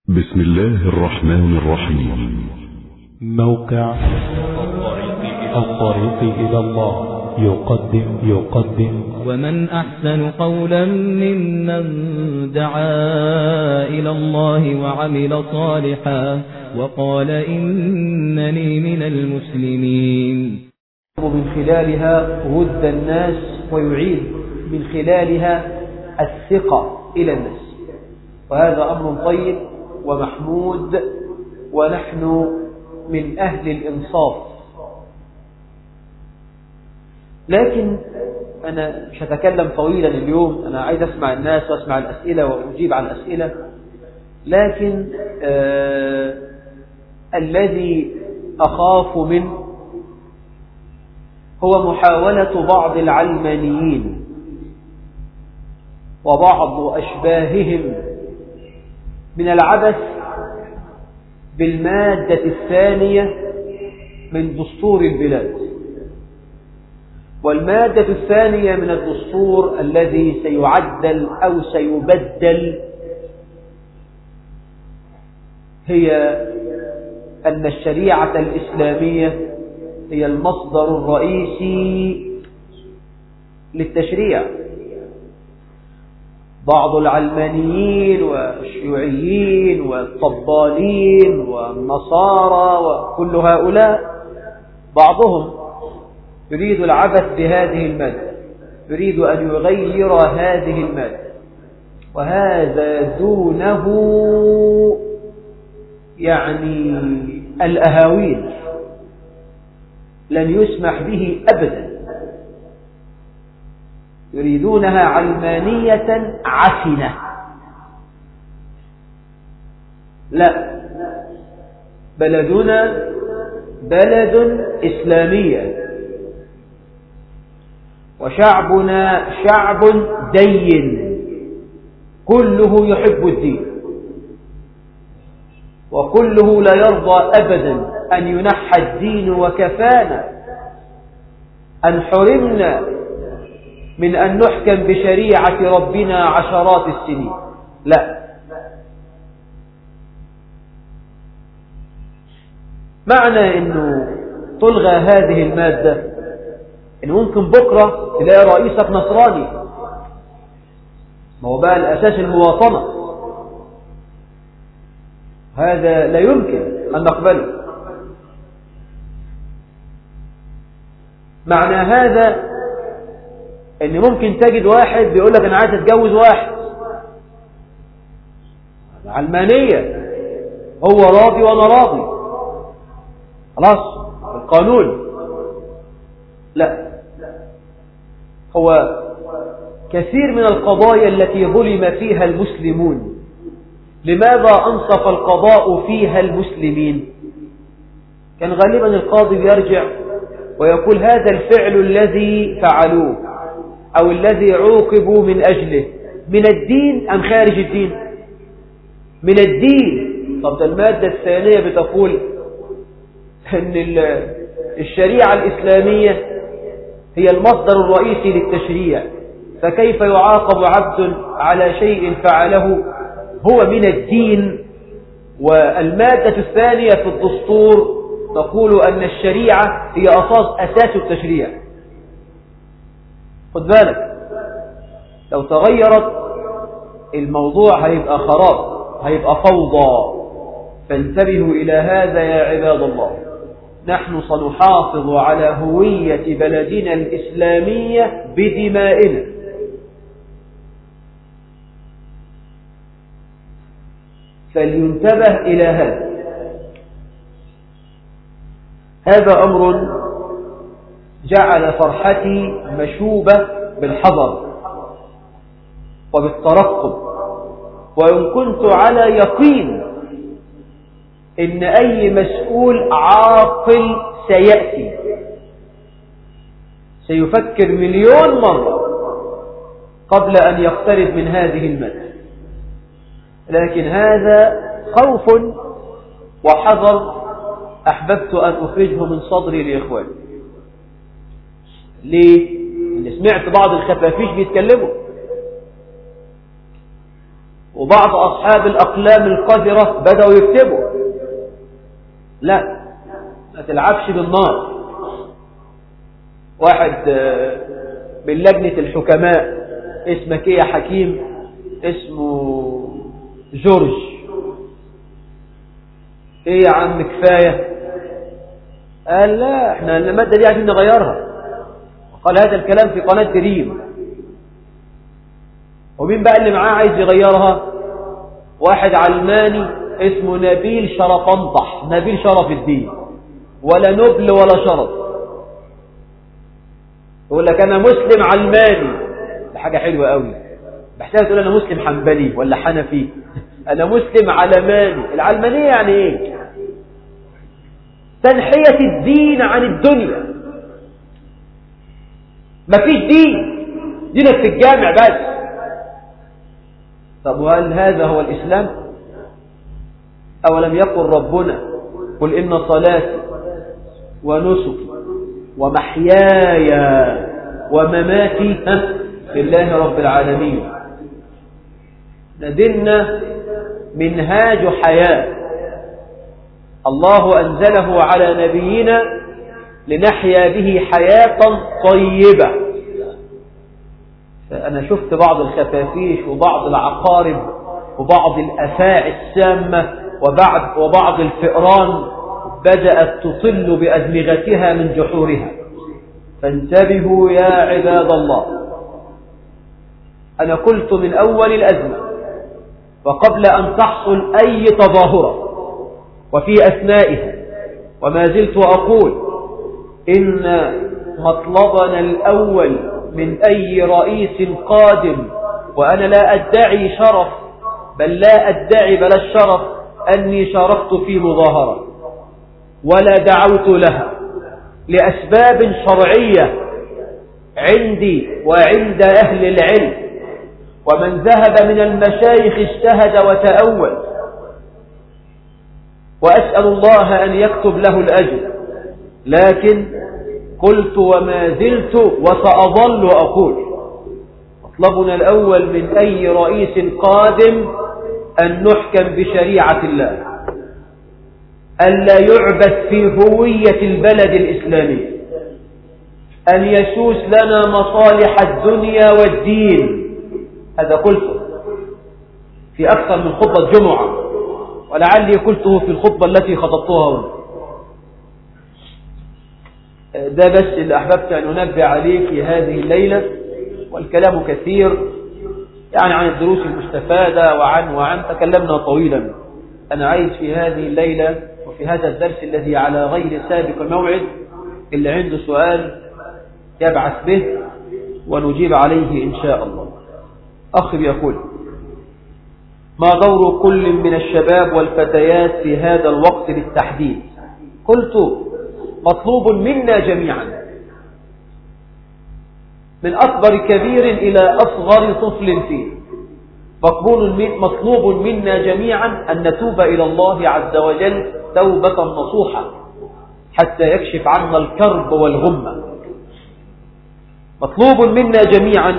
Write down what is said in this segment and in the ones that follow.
بسم الله الرحمن الرحيم موقع الطريق إلى الله يقدم يقدم ومن أحسن قولا ممن دعا إلى الله وعمل صالحا وقال إنني من المسلمين من خلالها ود الناس ويعيد من خلالها الثقة إلى الناس وهذا أمر طيب ومحمود ونحن من أهل الإنصاف لكن أنا مش هتكلم طويلا اليوم أنا عايز أسمع الناس وأسمع الأسئلة وأجيب على الأسئلة لكن آه الذي أخاف منه هو محاولة بعض العلمانيين وبعض أشباههم من العبث بالمادة الثانية من دستور البلاد والمادة الثانية من الدستور الذي سيعدل أو سيبدل هي أن الشريعة الإسلامية هي المصدر الرئيسي للتشريع بعض العلمانيين والشيوعيين والطبالين والنصارى وكل هؤلاء بعضهم يريد العبث بهذه المادة يريد أن يغير هذه المادة وهذا دونه يعني الأهاويل لن يسمح به أبدا يريدونها علمانية عفنة لا بلدنا بلد إسلامية وشعبنا شعب دين كله يحب الدين وكله لا يرضى أبدا أن ينحى الدين وكفانا أن حرمنا من أن نحكم بشريعة ربنا عشرات السنين لا معنى أنه تلغى هذه المادة إن ممكن بكرة تلاقي رئيسك نصراني ما هو بقى الأساس المواطنة هذا لا يمكن أن نقبله معنى هذا ان ممكن تجد واحد بيقول لك انا عايز اتجوز واحد علمانية هو راضي وانا راضي خلاص القانون لا هو كثير من القضايا التي ظلم فيها المسلمون لماذا أنصف القضاء فيها المسلمين كان غالبا القاضي بيرجع ويقول هذا الفعل الذي فعلوه أو الذي عوقبوا من أجله من الدين أم خارج الدين من الدين طب ده المادة الثانية بتقول أن الشريعة الإسلامية هي المصدر الرئيسي للتشريع فكيف يعاقب عبد على شيء فعله هو من الدين والمادة الثانية في الدستور تقول أن الشريعة هي أساس, أساس التشريع خد بالك لو تغيرت الموضوع هيبقى خراب هيبقى فوضى فانتبهوا إلى هذا يا عباد الله نحن سنحافظ على هوية بلدنا الإسلامية بدمائنا فلينتبه إلى هذا هذا أمر جعل فرحتي مشوبة بالحذر وبالترقب وإن كنت على يقين إن أي مسؤول عاقل سيأتي سيفكر مليون مرة قبل أن يقترب من هذه المادة لكن هذا خوف وحذر أحببت أن أخرجه من صدري لإخواني ليه؟ إن سمعت بعض الخفافيش بيتكلموا وبعض أصحاب الأقلام القذرة بدأوا يكتبوا لا ما تلعبش بالنار واحد من لجنة الحكماء اسمك ايه يا حكيم اسمه جورج ايه يا عم كفاية قال لا احنا المادة دي عايزين نغيرها قال هذا الكلام في قناة دريم ومين بقى اللي معاه عايز يغيرها واحد علماني اسمه نبيل شرفنطح نبيل شرف الدين ولا نبل ولا شرف يقول لك انا مسلم علماني ده حاجة حلوة قوي بحسها تقول انا مسلم حنبلي ولا حنفي انا مسلم علماني العلمانية يعني ايه تنحية الدين عن الدنيا مفيش دين دينك في الجامع بس طب وهل هذا هو الإسلام أولم يقل ربنا قل إن صلاتي ونسكي ومحياي ومماتي لله رب العالمين ندلنا منهاج حياة الله أنزله على نبينا لنحيا به حياة طيبة أنا شفت بعض الخفافيش وبعض العقارب وبعض الأفاعي السامة وبعض, وبعض الفئران بدأت تطل بأدمغتها من جحورها فانتبهوا يا عباد الله أنا قلت من أول الأزمة وقبل أن تحصل أي تظاهرة وفي أثنائها وما زلت أقول إن مطلبنا الأول من أي رئيس قادم وأنا لا أدعي شرف بل لا أدعي بل الشرف أني شاركت في مظاهرة ولا دعوت لها لأسباب شرعية عندي وعند أهل العلم ومن ذهب من المشايخ اجتهد وتأول وأسأل الله أن يكتب له الأجر لكن قلت وما زلت وسأظل أقول مطلبنا الأول من أي رئيس قادم أن نحكم بشريعة الله ألا يعبث في هوية البلد الإسلامي أن يسوس لنا مصالح الدنيا والدين هذا قلته في أكثر من خطبة جمعة ولعلي قلته في الخطبة التي خطبتها هنا ده بس اللي أحببت أن أنبه عليه في هذه الليلة والكلام كثير يعني عن الدروس المستفادة وعن وعن تكلمنا طويلا أنا عايز في هذه الليلة وفي هذا الدرس الذي على غير سابق الموعد اللي عنده سؤال يبعث به ونجيب عليه إن شاء الله أخ يقول ما دور كل من الشباب والفتيات في هذا الوقت للتحديد قلت مطلوب منا جميعا من أكبر كبير إلى أصغر طفل فيه مقبول مطلوب منا جميعا أن نتوب إلى الله عز وجل توبة نصوحة حتى يكشف عنا الكرب والغمة مطلوب منا جميعا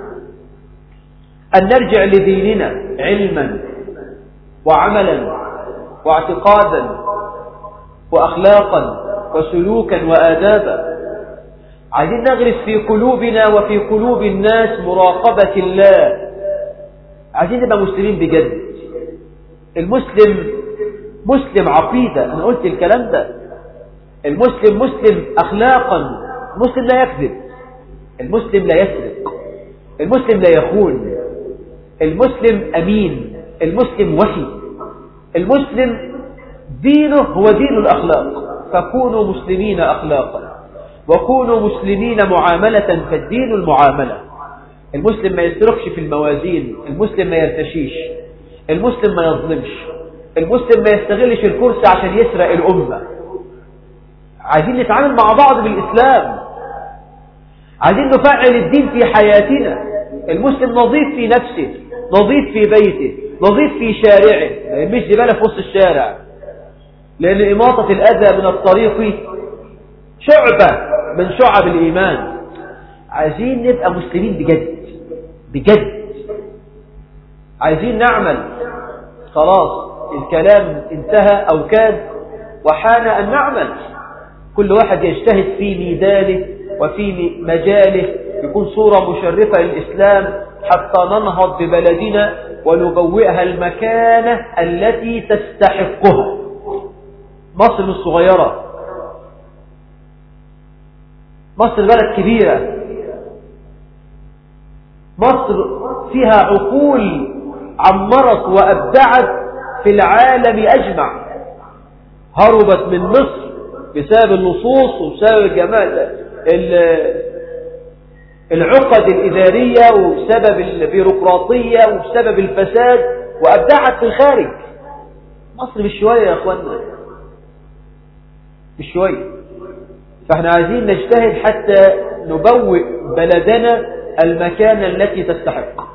أن نرجع لديننا علما وعملا واعتقادا وأخلاقا وسلوكا وآدابا عايزين نغرس في قلوبنا وفي قلوب الناس مراقبة الله عايزين نبقى مسلمين بجد المسلم مسلم عقيدة أنا قلت الكلام ده المسلم مسلم أخلاقا المسلم لا يكذب المسلم لا يسرق المسلم لا يخون المسلم أمين المسلم وحي المسلم دينه هو دين الأخلاق فكونوا مسلمين أخلاقا وكونوا مسلمين معاملة فالدين المعاملة المسلم ما يسرقش في الموازين المسلم ما يرتشيش المسلم ما يظلمش المسلم ما يستغلش الكرسي عشان يسرق الأمة عايزين نتعامل مع بعض بالإسلام عايزين نفعل الدين في حياتنا المسلم نظيف في نفسه نظيف في بيته نظيف في شارعه ما يرميش زبالة في وسط الشارع لأن إماطة الأذى من الطريق شعبة من شعب الإيمان عايزين نبقى مسلمين بجد بجد عايزين نعمل خلاص الكلام انتهى أو كان وحان أن نعمل كل واحد يجتهد في ميدانه وفي مجاله يكون صورة مشرفة للإسلام حتى ننهض ببلدنا ونبوئها المكانة التي تستحقها مصر الصغيرة مصر بلد كبيرة مصر فيها عقول عمرت وأبدعت في العالم أجمع هربت من مصر بسبب اللصوص وبسبب الجمال العقد الإدارية وبسبب البيروقراطية وبسبب الفساد وأبدعت في الخارج مصر مش شوية يا أخوانا مش شوية فاحنا عايزين نجتهد حتى نبوئ بلدنا المكان التي تستحق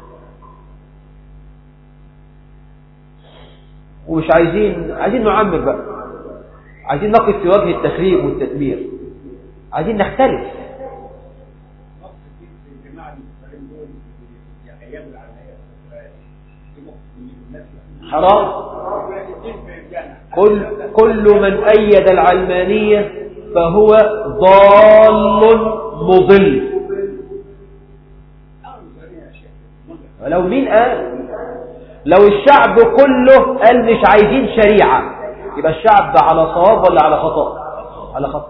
ومش عايزين عايزين نعمر بقى عايزين نقف في وجه التخريب والتدمير عايزين نختلف حرام كل كل من أيد العلمانية فهو ضال مضل ولو مين قال لو الشعب كله قال مش عايزين شريعة يبقى الشعب على صواب ولا على خطأ على خطأ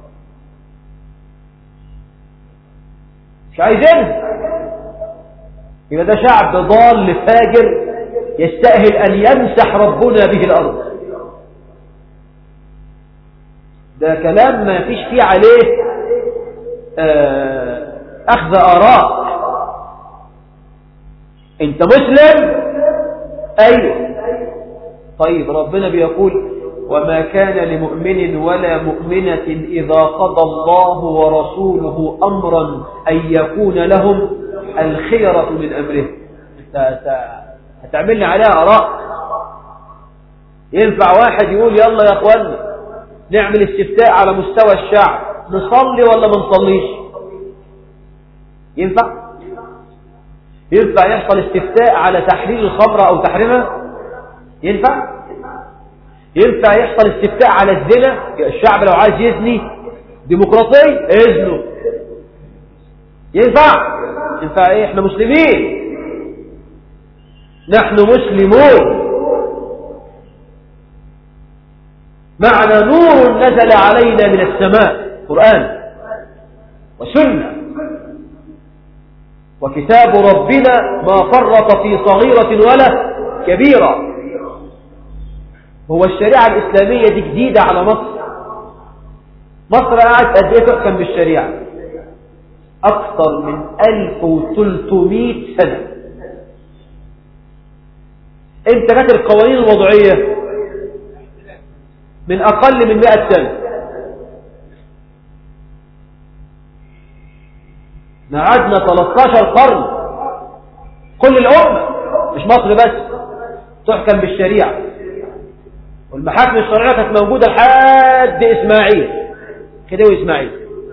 مش عايزين يبقى ده شعب ضال فاجر يستأهل أن يمسح ربنا به الأرض ده كلام ما فيش فيه عليه أخذ آراء انت مسلم ايوه طيب ربنا بيقول وما كان لمؤمن ولا مؤمنة إذا قضى الله ورسوله أمرا أن يكون لهم الخيرة من أمره هتعملنا عليها آراء ينفع واحد يقول يلا يا أخوانا نعمل استفتاء على مستوى الشعب نصلي ولا ما نصليش ينفع ينفع يحصل استفتاء على تحليل الخمرة أو تحريمها ينفع ينفع يحصل استفتاء على الزنا الشعب لو عايز يزني ديمقراطية اذنه ينفع ينفع ايه احنا مسلمين نحن مسلمون معنا نور نزل علينا من السماء قرآن وسنة وكتاب ربنا ما فرط في صغيرة ولا كبيرة هو الشريعة الإسلامية دي جديدة على مصر مصر قاعد قد ايه تحكم بالشريعة أكثر من 1300 سنة انت كانت القوانين الوضعية من أقل من 100 سنة قعدنا 13 قرن كل الأمة مش مصر بس تحكم بالشريعة والمحاكم الشرعية كانت موجودة لحد إسماعيل كده وإسماعيل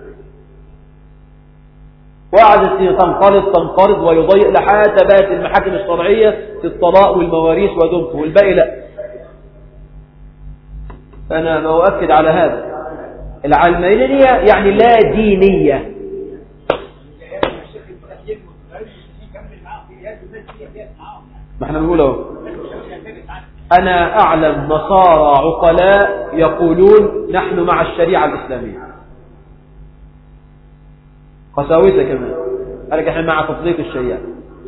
وقعدت تنقرض تنقرض ويضيق لحد بقت المحاكم الشرعية في الطلاق والمواريث ودمته والباقي لا فأنا بأؤكد على هذا العلمانية يعني لا دينية ما احنا بنقول اهو أنا أعلم نصارى عقلاء يقولون نحن مع الشريعة الإسلامية قساوسة كمان قال احنا مع تطبيق الشريعة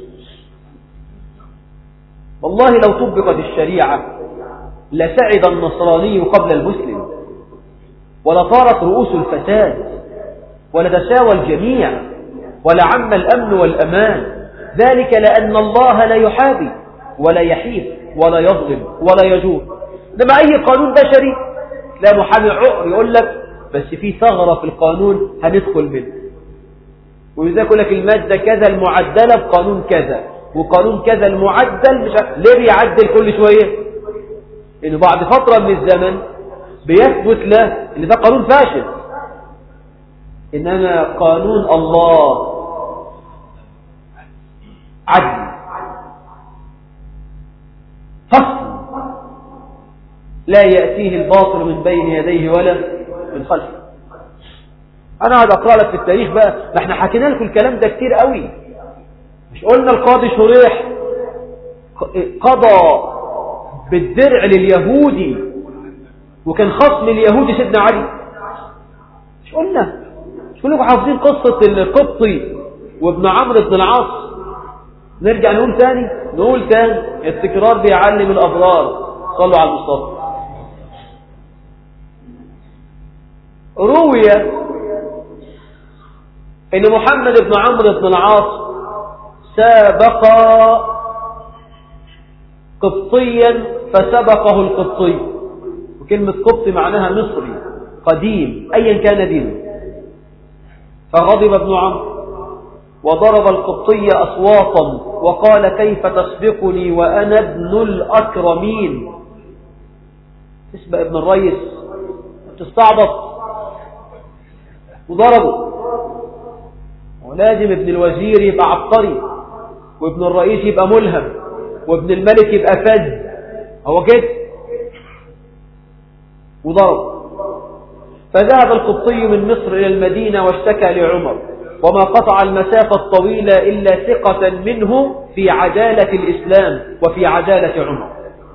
والله لو طبقت الشريعة لسعد النصراني قبل المسلم ولطارت رؤوس الفساد ولتساوى الجميع ولعم الأمن والأمان ذلك لأن الله لا يحابي ولا يحيف ولا يظلم ولا يجور لما أي قانون بشري لا محامي عقر يقول لك بس في ثغرة في القانون هندخل منه وإذا يقول لك المادة كذا المعدلة بقانون كذا وقانون كذا المعدل مش عارف ليه بيعدل كل شوية إنه بعد فترة من الزمن بيثبت له إن ده قانون فاشل إنما قانون الله عدل لا يأتيه الباطل من بين يديه ولا من خلفه أنا قاعد أقرأ لك في التاريخ بقى ما احنا حكينا لكم الكلام ده كتير قوي مش قلنا القاضي شريح قضى بالدرع لليهودي وكان خصم اليهودي سيدنا علي مش قلنا مش كلكم حافظين قصة القبطي وابن عمرو بن العاص نرجع نقول تاني نقول تاني التكرار بيعلم الأبرار صلوا على المصطفى روي ان محمد بن عمرو بن العاص سابق قبطيا فسبقه القبطي وكلمة قبطي معناها مصري قديم أيا كان دينه فغضب ابن عمرو وضرب القبطي أصواتا وقال كيف تسبقني وأنا ابن الأكرمين تسبق ابن الرئيس تستعبط وضربه ولازم ابن الوزير يبقى عبقري وابن الرئيس يبقى ملهم وابن الملك يبقى فز هو كده وضرب فذهب القبطي من مصر إلى المدينة واشتكى لعمر وما قطع المسافة الطويلة إلا ثقة منه في عدالة الإسلام وفي عدالة عمر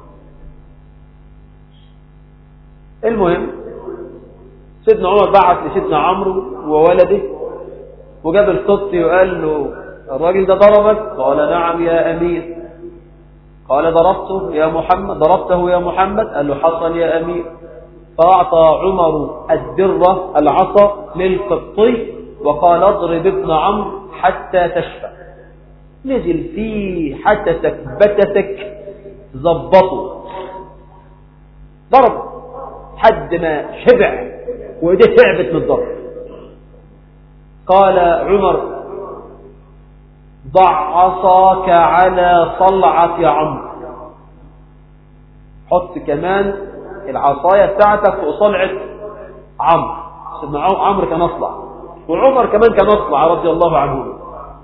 المهم سيدنا عمر بعث لسيدنا عمرو وولده وجاب القبطي وقال له الراجل ده ضربك قال نعم يا أمير قال ضربته يا محمد ضربته يا محمد قال له حصل يا أمير فأعطى عمر الدرة العصا للقبطي وقال اضرب ابن عمرو حتى تشفى نزل فيه حتتك بتتك ظبطه ضرب حد ما شبع وايديه تعبت من الضرب قال عمر ضع عصاك على صلعة عمرو حط كمان العصاية بتاعتك في صلعة عمرو سيدنا عمرو كان اصلع وعمر كمان كان اصلع رضي الله عنه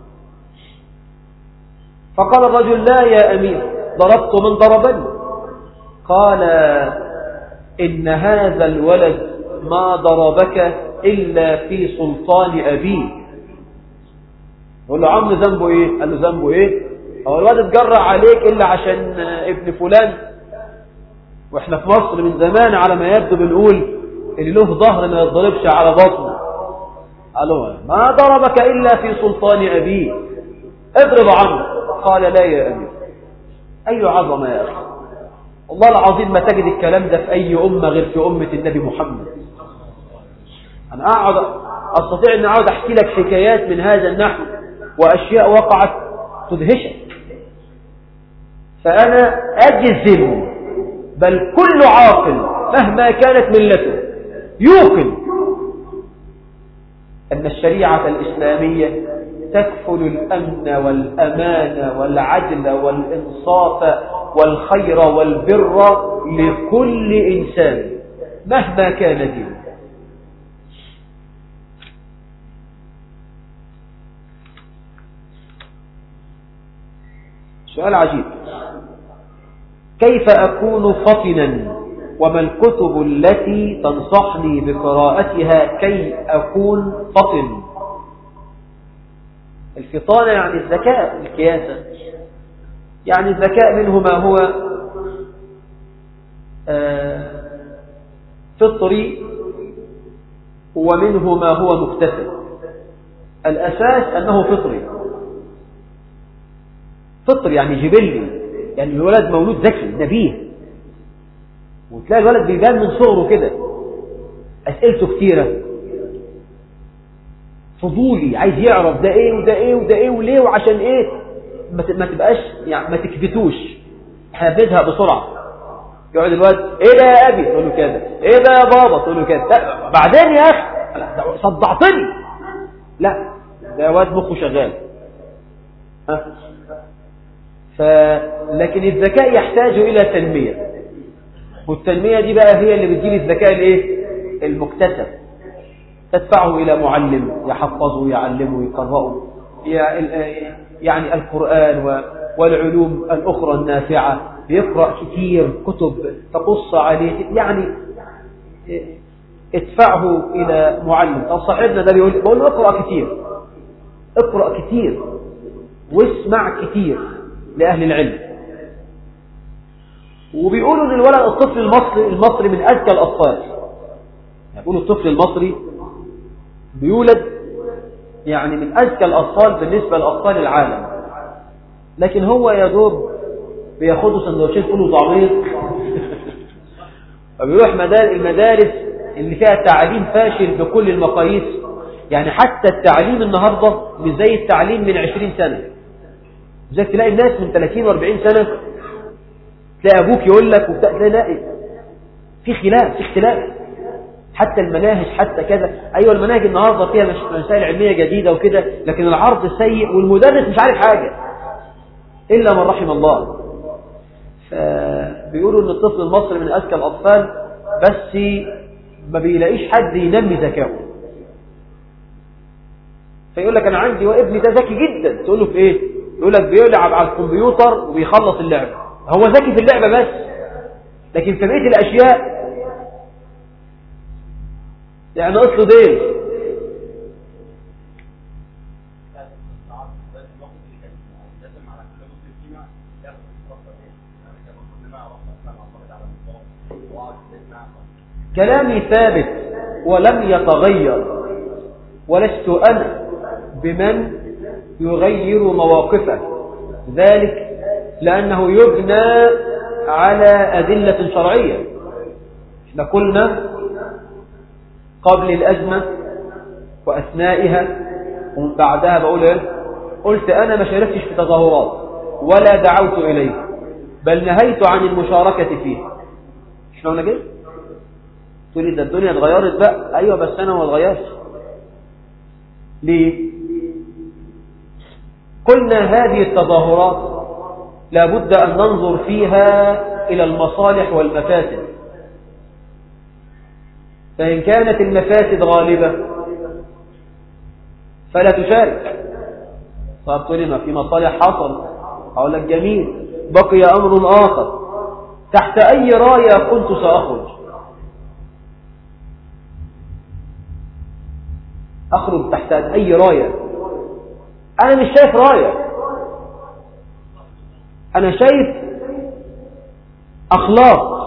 فقال الرجل لا يا أمير ضربت من ضربني قال إن هذا الولد ما ضربك إلا في سلطان أبيه يقول له عم ذنبه إيه قال له ذنبه إيه هو الولد اتجرع عليك إلا عشان ابن فلان وإحنا في مصر من زمان على ما يبدو بنقول اللي له ظهر ما يضربش على بطنه قالوا ما ضربك إلا في سلطان أبيه اضرب عنه قال لا يا أبي أي عظمة يا أخي والله العظيم ما تجد الكلام ده في أي أمة غير في أمة النبي محمد أنا أقعد أستطيع أن أقعد أحكي لك حكايات من هذا النحو وأشياء وقعت تدهشك فأنا أجزم بل كل عاقل مهما كانت ملته يوقن أن الشريعة الإسلامية تكفل الأمن والأمان والعدل والإنصاف والخير والبر لكل إنسان مهما كان دينه سؤال عجيب كيف أكون فطنا وما الكتب التي تنصحني بقراءتها كي أكون فطن الفطانة يعني الذكاء الكياسة يعني الذكاء منه ما هو فطري ومنه ما هو مكتسب الأساس أنه فطري فطر يعني جبلي يعني الولد مولود ذكي نبيه وتلاقي الولد بيبان من صغره كده أسئلته كتيرة فضولي عايز يعرف ده ايه وده ايه وده ايه وليه وعشان ايه ما تبقاش يعني ما تكبتوش احنا بنزهق بسرعة يقعد الواد ايه ده يا ابي تقول له كده ايه ده يا بابا تقول له كده لا بعدين يا اخي صدعتني لا ده واد مخه شغال ها ف... لكن الذكاء يحتاج الى تنمية والتنمية دي بقى هي اللي بتجيب الذكاء الايه المكتسب تدفعه إلى معلم يحفظه يعلمه يقرأه يعني القرآن والعلوم الأخرى النافعة بيقرأ كتير كتب تقص عليه يعني ادفعه إلى معلم أو صاحبنا ده بيقول بقول له اقرأ كتير اقرأ كتير واسمع كتير لأهل العلم وبيقولوا ان الولد الطفل المصري المصري من اذكى الاطفال يقولوا الطفل المصري بيولد يعني من اذكى الاطفال بالنسبه لاطفال العالم لكن هو يا دوب بياخدوا سندوتشين فول وطعميه فبيروح مدار المدارس اللي فيها تعليم فاشل بكل المقاييس يعني حتى التعليم النهارده مش زي التعليم من 20 سنه زي تلاقي الناس من 30 و40 سنه تلاقي ابوك يقول لك وبتاع لا لا في خلاف في اختلاف حتى المناهج حتى كذا ايوه المناهج النهارده فيها مسائل علميه جديده وكده لكن العرض سيء والمدرس مش عارف حاجه الا من رحم الله فبيقولوا ان الطفل المصري من اذكى الاطفال بس ما بيلاقيش حد ينمي ذكائه فيقول لك انا عندي وابني ده ذكي جدا تقول له في ايه يقول لك بيلعب على الكمبيوتر وبيخلص اللعبه هو ذكي في اللعبة بس لكن في بقية الأشياء يعني أصله ديل كلامي ثابت ولم يتغير ولست أنا بمن يغير مواقفه ذلك لأنه يبنى على أدلة شرعية احنا قلنا قبل الأزمة وأثنائها ومن بعدها بقول ايه قلت أنا ما شاركتش في تظاهرات ولا دعوت إليه بل نهيت عن المشاركة فيه مش قلنا كده تقول لي ده الدنيا اتغيرت بقى أيوة بس أنا ما اتغيرش ليه قلنا هذه التظاهرات لابد أن ننظر فيها إلى المصالح والمفاسد فإن كانت المفاسد غالبة فلا تشارك طب تقول ما في مصالح حصل أقول لك جميل بقي أمر آخر تحت أي راية كنت سأخرج أخرج تحت أي راية أنا مش شايف راية أنا شايف أخلاق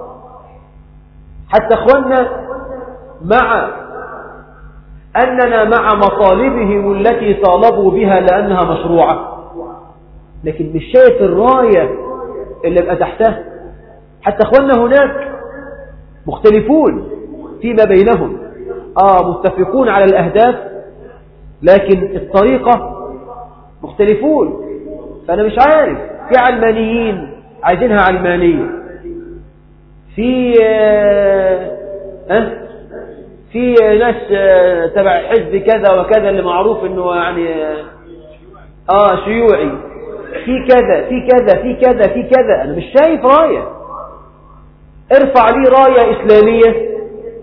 حتى أخوانا مع أننا مع مطالبهم التي طالبوا بها لأنها مشروعة لكن مش شايف الراية اللي بقى تحتها حتى أخوانا هناك مختلفون فيما بينهم آه متفقون على الأهداف لكن الطريقة مختلفون فأنا مش عارف في علمانيين عايزينها علمانية في آه أه؟ في ناس آه تبع حزب كذا وكذا اللي معروف انه يعني اه شيوعي في كذا في كذا في كذا في كذا انا مش شايف راية ارفع لي راية اسلامية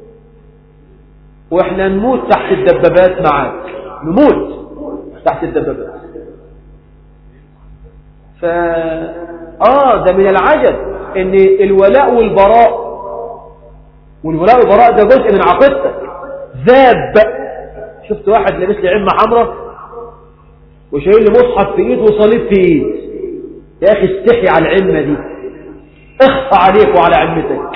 واحنا نموت تحت الدبابات معاك نموت تحت الدبابات ف اه ده من العجب ان الولاء والبراء والولاء والبراء ده جزء من عقيدتك ذاب شفت واحد لابس لي عمه حمراء وشايل لي مصحف في ايد وصليب في ايد يا اخي استحي على العمه دي اخفى عليك وعلى عمتك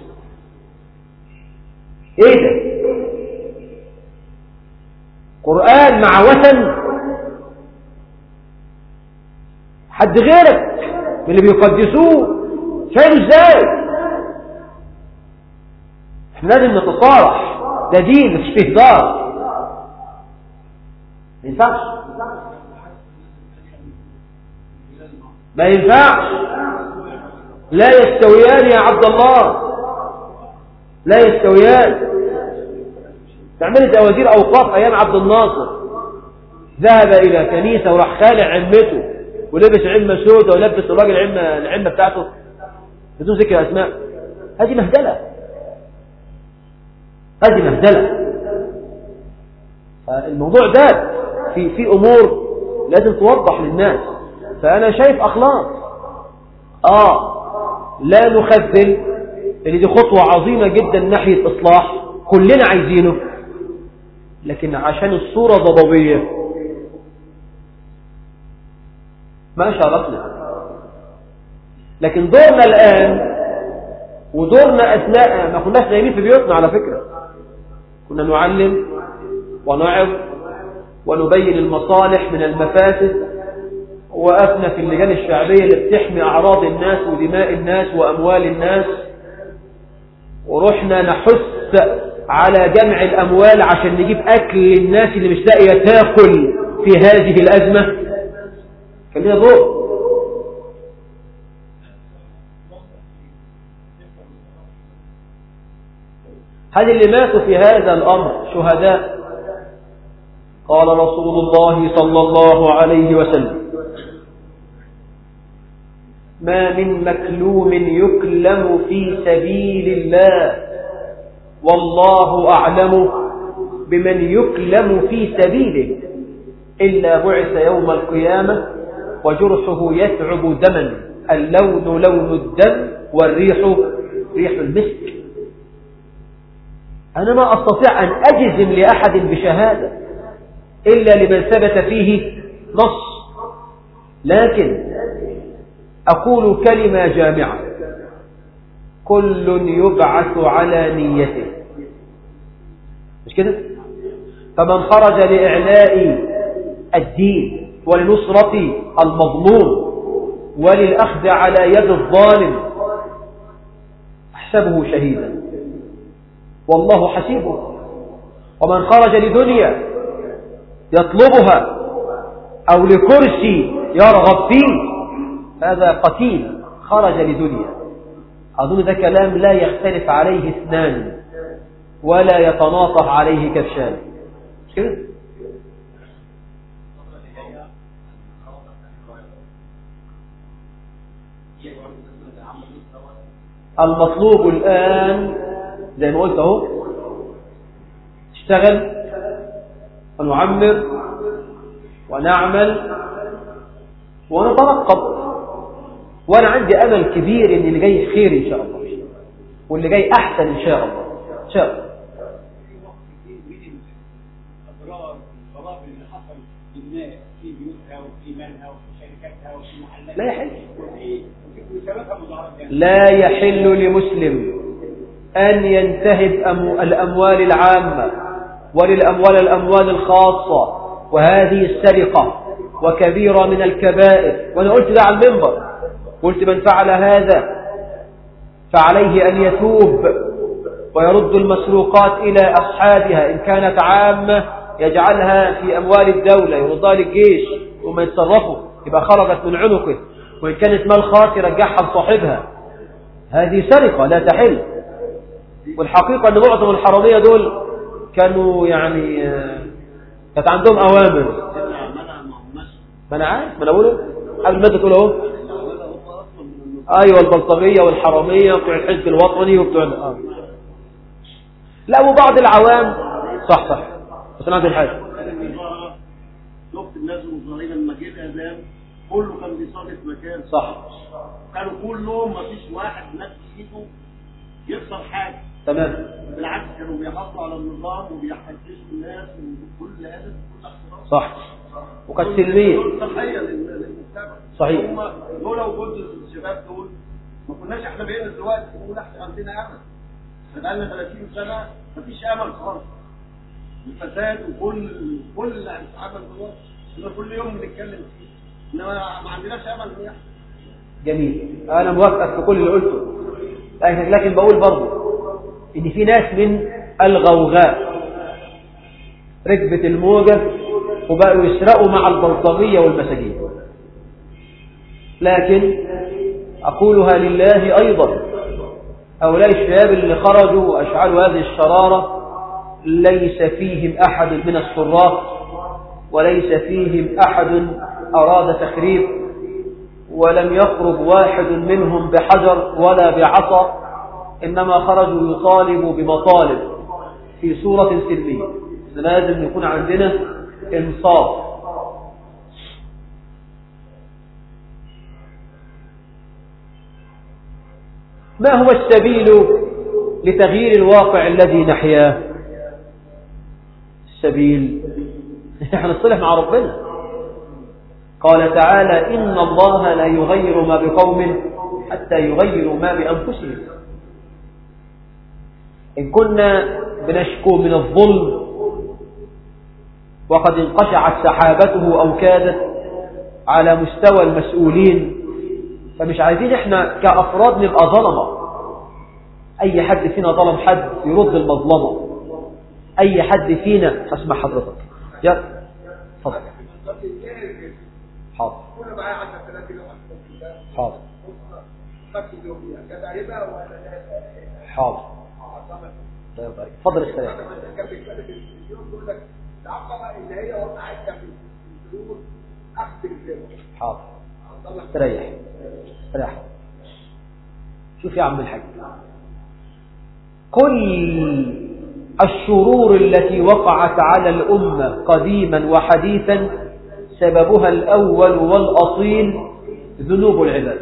ايه ده قرآن مع وثن حد غيرك من اللي بيقدسوه شايله ازاي احنا لازم نتصارح ده دين مفيش فيه هزار ما ينفعش ما ينفعش لا يستويان يا عبد الله لا يستويان تعملت وزير اوقاف ايام عبد الناصر ذهب الى كنيسه وراح خالع عمته ولبس عمه سوداء ولبس الراجل عمه العمه بتاعته بدون ذكر اسماء هذه مهدله هذه مهدله الموضوع ده في في امور لازم توضح للناس فانا شايف اخلاق اه لا نخذل لأن دي خطوة عظيمة جدا ناحية إصلاح كلنا عايزينه لكن عشان الصورة ضبابية ما شاركنا لكن دورنا الآن ودورنا أثناء ما كناش نايمين في بيوتنا على فكرة كنا نعلم ونعظ ونبين المصالح من المفاسد وقفنا في اللجان الشعبية اللي بتحمي أعراض الناس ودماء الناس وأموال الناس ورحنا نحث على جمع الأموال عشان نجيب أكل للناس اللي مش لاقية تاكل في هذه الأزمة كان لنا دور هل اللي ماتوا في هذا الأمر شهداء قال رسول الله صلى الله عليه وسلم ما من مكلوم يكلم في سبيل الله والله أعلم بمن يكلم في سبيله إلا بعث يوم القيامة وجرحه يتعب دما اللون لون الدم والريح ريح المسك أنا ما أستطيع أن أجزم لأحد بشهادة إلا لمن ثبت فيه نص لكن أقول كلمة جامعة كل يبعث على نيته مش كده فمن خرج لإعلاء الدين ولنصرة المظلوم وللأخذ على يد الظالم أحسبه شهيدا والله حسيبه ومن خرج لدنيا يطلبها أو لكرسي يرغب فيه هذا قتيل خرج لدنيا أظن ذا كلام لا يختلف عليه اثنان ولا يتناطح عليه كبشان كده المطلوب الآن زي ما قلت اهو نشتغل ونعمر ونعمل ونترقب وانا عندي امل كبير ان اللي جاي خير ان شاء الله واللي جاي احسن ان شاء الله ان شاء الله لا يحل لا يحل لمسلم أن ينتهب الأموال العامة وللأموال الأموال الخاصة وهذه السرقة وكبيرة من الكبائر وأنا قلت ده على المنبر قلت من فعل هذا فعليه أن يتوب ويرد المسروقات إلى أصحابها إن كانت عامة يجعلها في أموال الدولة يردها للجيش وما يتصرفوا يبقى خرجت من عنقه وإن كانت مال خاص يرجعها لصاحبها هذه سرقة لا تحل والحقيقة أن معظم الحرامية دول كانوا يعني كانت عندهم أوامر ما أنا عارف ما أنا أقوله قبل ما تقول أهو أيوة البلطجية والحرامية وبتوع الحزب الوطني وبتوع آه. لا وبعض العوام صح صح بس أنا عندي حاجة شفت الناس المصارين لما جه الأذان كله كان بيصلي في مكان صح كانوا كلهم ما فيش واحد نفس ايده يخسر حاجة تمام بالعكس كانوا بيحافظوا على النظام وبيحسسوا الناس وكل أدب وكل احترام صح وكانت سلمية دول صحية لل- للمجتمع صحيح. هم دول وجود الشباب دول ما كناش احنا بقينا دلوقتي نقول احنا عندنا امل احنا بقالنا 30 سنة مفيش امل خالص الفساد وكل كل اللي هيتعمل دلوقتي احنا كل يوم بنتكلم فيه انما ما عندناش امل انه يحصل جميل أنا موافقك في كل اللي قلته لكن, لكن بقول برضو إن في ناس من الغوغاء ركبت الموجة وبقوا يسرقوا مع البلطجية والمساجين لكن أقولها لله أيضا هؤلاء الشباب اللي خرجوا وأشعلوا هذه الشرارة ليس فيهم أحد من السراق وليس فيهم أحد أراد تخريب ولم يخرج واحد منهم بحجر ولا بعصا إنما خرجوا يطالبوا بمطالب في صورة سلمية لازم يكون عندنا انصاف ما هو السبيل لتغيير الواقع الذي نحياه السبيل نحن نصلح مع ربنا قال تعالى إن الله لا يغير ما بقوم حتى يغيروا ما بأنفسهم إن كنا بنشكو من الظلم وقد انقشعت سحابته أو كادت على مستوى المسؤولين فمش عايزين احنا كأفراد نبقى ظلمة أي حد فينا ظلم حد يرد المظلمة أي حد فينا أسمع حضرتك يا فضل حاضر كل معايا 10000 كيلو حاضر خدت اليومية كانت عيبة ولا لا؟ حاضر طيب طيب فضل السلام كان بيتكلم في التلفزيون يقول لك العقبة اللي هي وقعتها في الفلوس أخذ الجنة حاضر استريح استريح شوف يا عم الحاج كل الشرور التي وقعت على الأمة قديما وحديثا سببها الأول والأصيل ذنوب العباد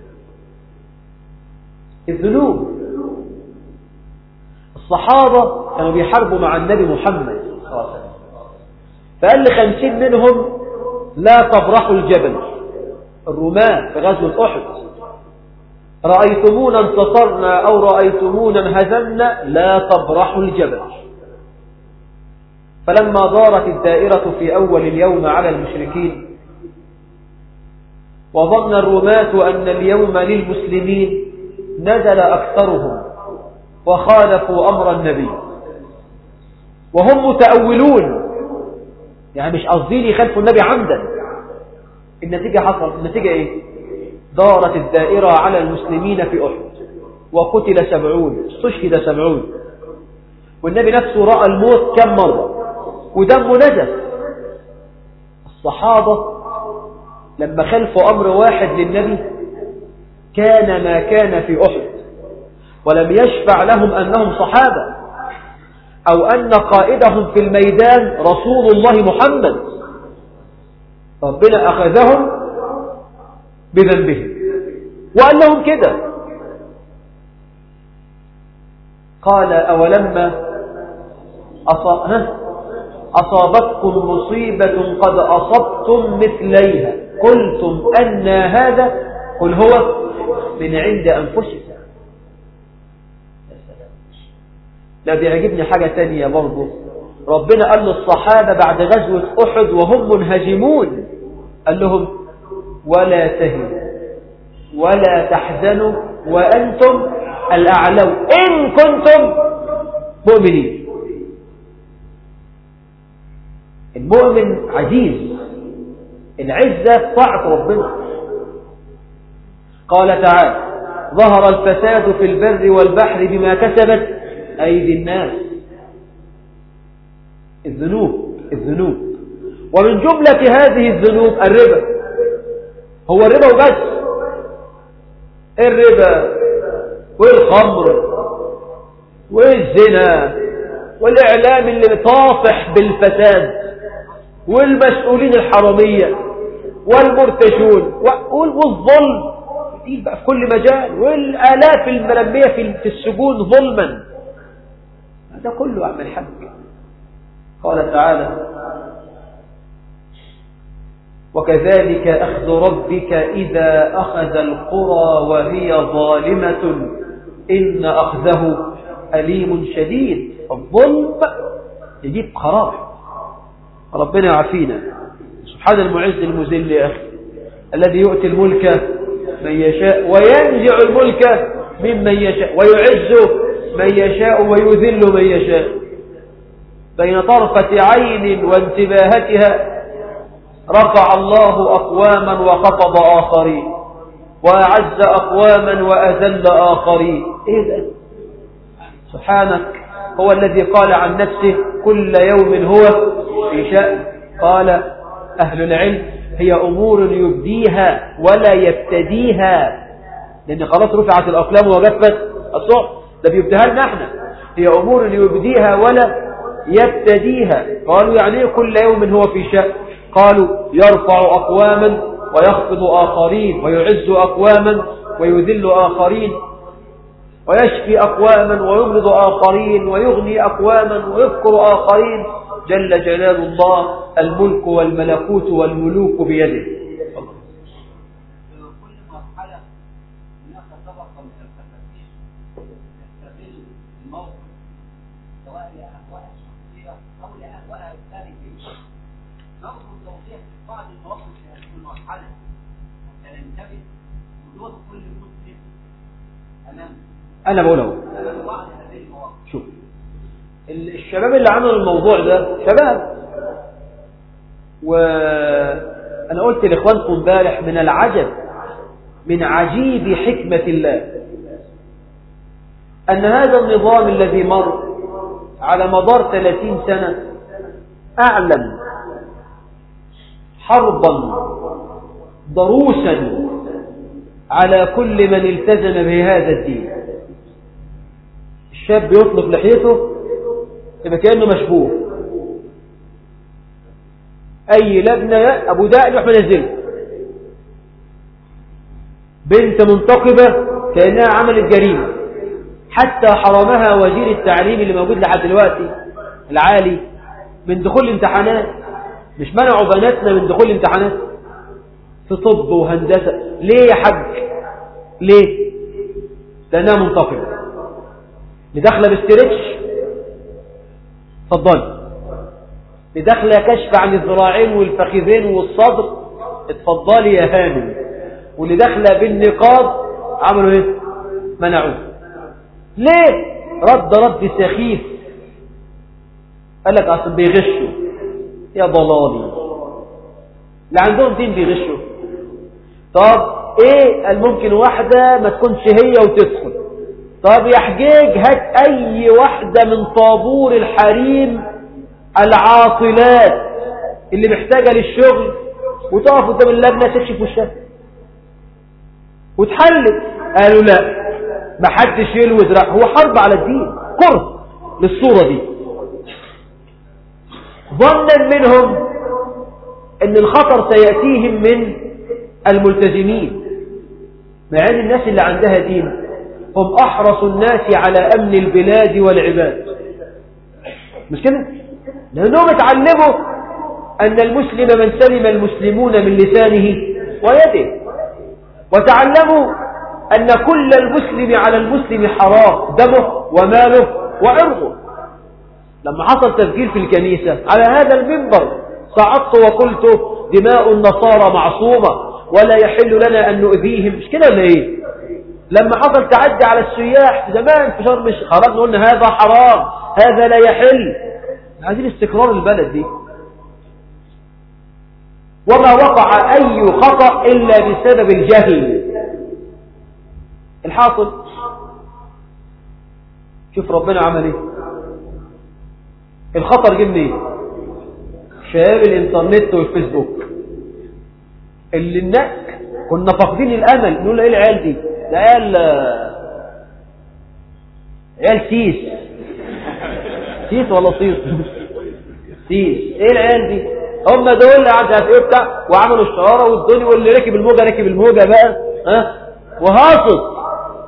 الذنوب الصحابة كانوا بيحاربوا مع النبي محمد صلى الله عليه وسلم فقال لخمسين منهم لا تبرحوا الجبل الرماة في غزوة أحد رأيتمونا انتصرنا أو رأيتمونا انهزمنا لا تبرحوا الجبل فلما دارت الدائرة في أول اليوم على المشركين وظن الرماة أن اليوم للمسلمين نزل أكثرهم وخالفوا أمر النبي وهم متأولون يعني مش قصدين يخالفوا النبي عمدا النتيجة حصل النتيجة ايه دارت الدائرة على المسلمين في أحد وقتل سبعون استشهد سبعون والنبي نفسه رأى الموت كم مرة ودمه نزف الصحابة لما خلفوا أمر واحد للنبي كان ما كان في أحد ولم يشفع لهم أنهم صحابة أو أن قائدهم في الميدان رسول الله محمد ربنا أخذهم بذنبهم وقال لهم كده قال أولما أصابتكم مصيبة قد أصبتم مثليها قلتم أن هذا قل هو من عند أنفسكم لا بيعجبني حاجة تانية برضه ربنا قال للصحابة بعد غزوة أحد وهم منهزمون قال لهم ولا تهنوا ولا تحزنوا وأنتم الأعلون إن كنتم مؤمنين المؤمن عزيز العزة طاعة ربنا قال تعالى ظهر الفساد في البر والبحر بما كسبت أيدي الناس الذنوب الذنوب ومن جملة هذه الذنوب الربا هو الربا وبس الربا والخمر والزنا والإعلام اللي طافح بالفساد والمسؤولين الحرامية والمرتشون والظلم في كل مجال والآلاف المرمية في السجون ظلما هذا كله عم الحق قال تعالى وكذلك أخذ ربك إذا أخذ القرى وهي ظالمة إن أخذه أليم شديد الظلم يجيب قرار ربنا يعافينا سبحان المعز المذل يا أخي الذي يؤتي الملك من يشاء وينزع الملك ممن يشاء ويعز من يشاء ويذل من يشاء بين طرفة عين وانتباهتها رفع الله أقواما وخفض آخرين وأعز أقواما وأذل آخرين إيه ده سبحانك هو الذي قال عن نفسه كل يوم هو في شأن قال أهل العلم هي أمور يبديها ولا يبتديها لأن خلاص رفعت الأقلام وجفت الصحف ده بيبديها لنا احنا هي أمور يبديها ولا يبتديها قالوا يعني كل يوم هو في شأن قالوا يرفع أقواما ويخفض آخرين ويعز أقواما ويذل آخرين ويشفي أقواما ويمرض آخرين ويغني أقواما ويذكر آخرين جل جلال الله الملك والملكوت والملوك بيده كل مرحلة هناك طبقة من التفتيش تستغل الموقف سواء لأهواء الشخصية أو لأهواء الخارجية. نرجو توضيح بعض المواقف في هذه المرحلة حتى ننتبه وجود كل مسلم أمام أنا بقول أهو أمام بعض هذه المواقف. شوف ال- الشباب اللي عملوا الموضوع ده شباب وأنا قلت لإخوانكم امبارح من العجب من عجيب حكمة الله أن هذا النظام الذي مر على مدار 30 سنة أعلم حربا ضروسا على كل من التزم بهذا الدين الشاب يطلق لحيته يبقى كأنه مشبوه أي لبنة يا أبو داء يروح منزله بنت منتقبة كأنها عملت جريمة حتى حرمها وزير التعليم اللي موجود لحد دلوقتي العالي من دخول الامتحانات مش منعوا بناتنا من دخول الامتحانات في طب وهندسة ليه يا حاج ليه لأنها منتقبة اللي داخله باسترتش اتفضلي اللي داخله كشف عن الذراعين والفخذين والصدر اتفضلي يا هانم واللي داخله بالنقاب عملوا ايه منعوه ليه رد رد سخيف قال لك اصل بيغشوا يا ضلالي اللي عندهم دين بيغشوا طب ايه قال ممكن واحده ما تكونش هي وتدخل طب يا حجيج هات اي واحدة من طابور الحريم العاطلات اللي محتاجة للشغل وتقف قدام اللجنة تكشف وشها وتحلت قالوا لا ما حدش يلوز رأي هو حرب على الدين كره للصورة دي ظنا منهم ان الخطر سيأتيهم من الملتزمين مع ان الناس اللي عندها دين هم أحرص الناس على أمن البلاد والعباد مش كده لأنهم اتعلموا أن المسلم من سلم المسلمون من لسانه ويده وتعلموا أن كل المسلم على المسلم حرام دمه وماله وعرضه لما حصل تفجير في الكنيسة على هذا المنبر صعدت وقلت دماء النصارى معصومة ولا يحل لنا أن نؤذيهم مش كده ولا إيه لما حصل تعدي على السياح زمان في شرم الشيخ خرجنا قلنا هذا حرام هذا لا يحل عايزين استقرار البلد دي وما وقع أي خطأ إلا بسبب الجهل الحاصل شوف ربنا عمل ايه الخطر جه منين شباب الانترنت والفيسبوك اللي النك كنا فاقدين الامل نقول ايه العيال دي ده عيال عيال سيس سيس ولا صيص سيس ايه العيال دي هم دول اللي عارف ايه بتاع وعملوا الشعاره والدنيا واللي ركب الموجه ركب الموجه بقى ها وهاصط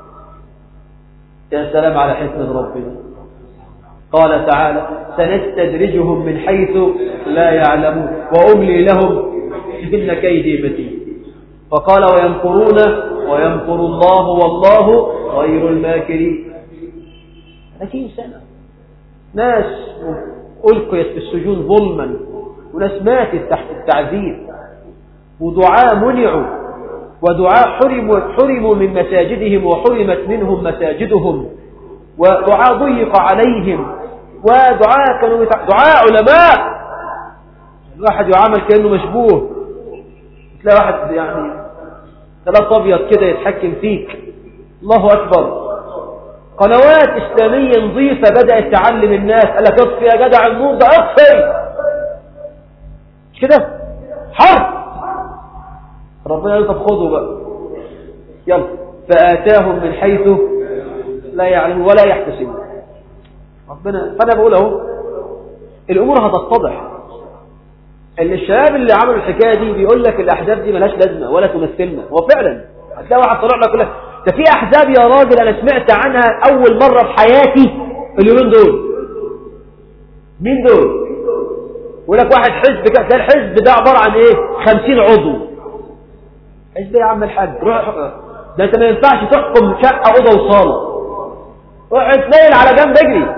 يا سلام على حكمة ربنا قال تعالى سنستدرجهم من حيث لا يعلمون وأملي لهم إن كيدي متين فقال ويمكرون ويمكر الله والله خير الماكرين 30 سنة ناس ألقيت في السجون ظلما وناس ماتت تحت التعذيب ودعاء منعوا ودعاء حرموا, حرموا من مساجدهم وحرمت منهم مساجدهم ودعاء ضيق عليهم ودعاء كانوا يتع... دعاء علماء الواحد يعامل كأنه مشبوه تلاقي واحد يعني ثلاث أبيض كده يتحكم فيك الله أكبر قنوات إسلامية نظيفة بدأت تعلم الناس قال لك اطفي يا جدع النور ده اطفي مش كده حرب ربنا قال طب خذوا بقى يلا فآتاهم من حيث لا يعلمون ولا يحتسبون ربنا فأنا بقول اهو الأمور هتتضح اللي الشباب اللي عملوا الحكاية دي بيقول لك الأحزاب دي ملهاش لازمة ولا تمثلنا هو فعلا هتلاقي واحد طلع لك يقول لك ده في أحزاب يا راجل أنا سمعت عنها أول مرة في حياتي اليومين دول مين دول يقول لك واحد حزب كده تلاقي الحزب ده عبارة عن ايه خمسين عضو حزب يا عم الحاج روح ده انت ما ينفعش تحكم شقة أوضة وصالة روح تنيل على جنب اجري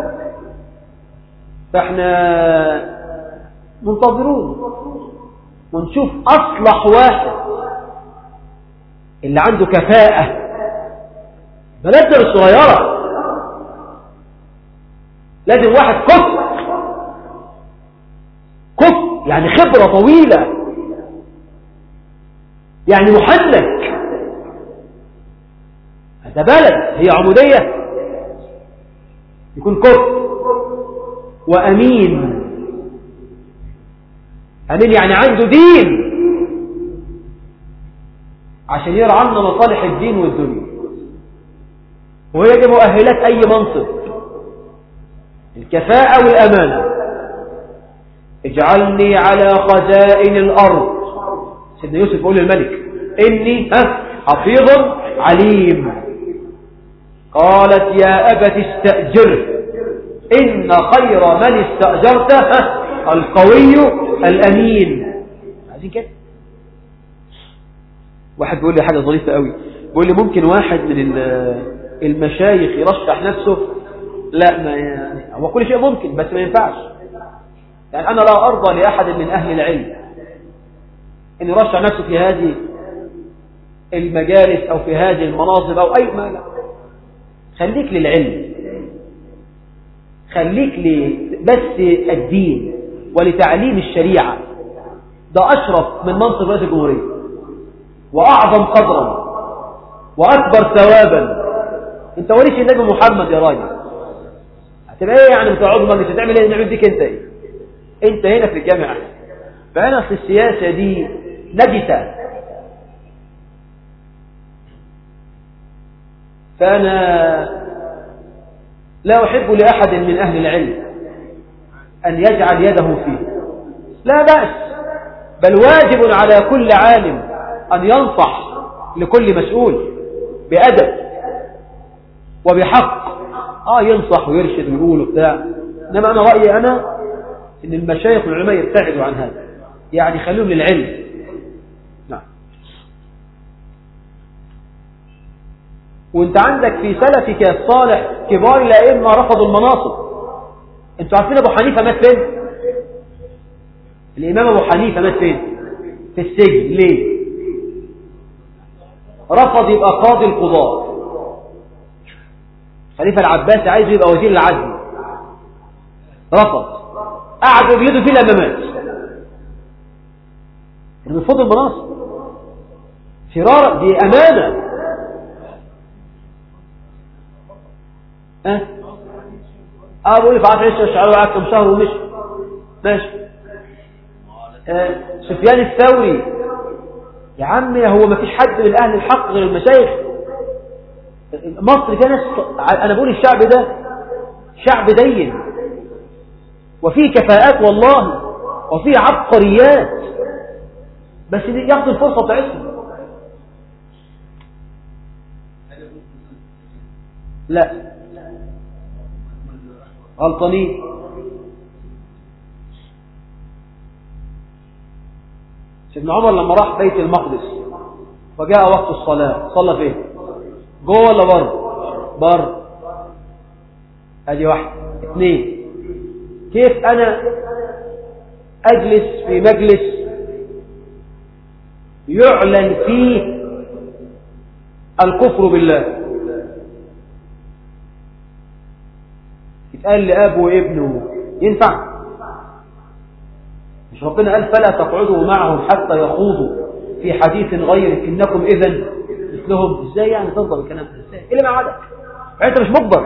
فاحنا منتظرون ونشوف أصلح واحد اللي عنده كفاءة بلد الصغيرة لازم واحد كفء كفء يعني خبرة طويلة يعني محنك هذا بلد هي عمودية يكون كفء وأمين أمين يعني عنده دين عشان يرعى عنا مصالح الدين والدنيا وهي دي مؤهلات أي منصب الكفاءة والأمانة اجعلني على خزائن الأرض سيدنا يوسف يقول للملك إني ها حفيظ عليم قالت يا أبت استأجره إن خير من استأجرته القوي الأمين عايزين كده واحد بيقول لي حاجة ظريفة قوي بيقول لي ممكن واحد من المشايخ يرشح نفسه لا ما يعني هو كل شيء ممكن بس ما ينفعش يعني أنا لا أرضى لأحد من أهل العلم أن يرشح نفسه في هذه المجالس أو في هذه المناصب أو أي ما لا خليك للعلم خليك لبس الدين ولتعليم الشريعة ده أشرف من منصب رئيس الجمهورية وأعظم قدرا وأكبر ثوابا انت وليش النبي محمد يا راجل هتبقى ايه يعني بتقعد مجلس هتعمل ايه نعمل بيك انت ايه انت هنا في الجامعة فأنا في السياسة دي نجسة فأنا لا أحب لأحد من أهل العلم أن يجعل يده فيه لا بأس بل واجب على كل عالم أن ينصح لكل مسؤول بأدب وبحق آه ينصح ويرشد ويقول وبتاع إنما أنا رأيي أنا إن المشايخ والعلماء يبتعدوا عن هذا يعني خليهم للعلم نعم وانت عندك في سلفك الصالح كبار الأئمة رفضوا المناصب انتوا عارفين ابو حنيفة مات فين الامام ابو حنيفة مات فين في السجن ليه رفض يبقى قاضي القضاء خليفة العباسي عايز يبقى وزير العدل رفض قعد بيده فيه لما مات المفروض المناصب فرارة دي أمانة اه اه بقول لي في عشر عشر شعر وقعد كم شهر ومشي ماشي آه سفيان الثوري يا عمي هو ما فيش حد من اهل الحق غير المشايخ مصر فيها ناس انا بقول الشعب ده شعب دين وفيه كفاءات والله وفيه عبقريات بس ياخدوا الفرصة بتاعتهم لا غلطانين سيدنا عمر لما راح بيت المقدس وجاء وقت الصلاة صلى فين جوه ولا بره بره ادي واحد اثنين كيف انا اجلس في مجلس يعلن فيه الكفر بالله يتقال لأب وابنه ينفع مش ربنا قال فلا تقعدوا معهم حتى يخوضوا في حديث غيرك إنكم إذن مثلهم إزاي يعني ترضى بالكلام ده إزاي إيه اللي معادك أنت مش مجبر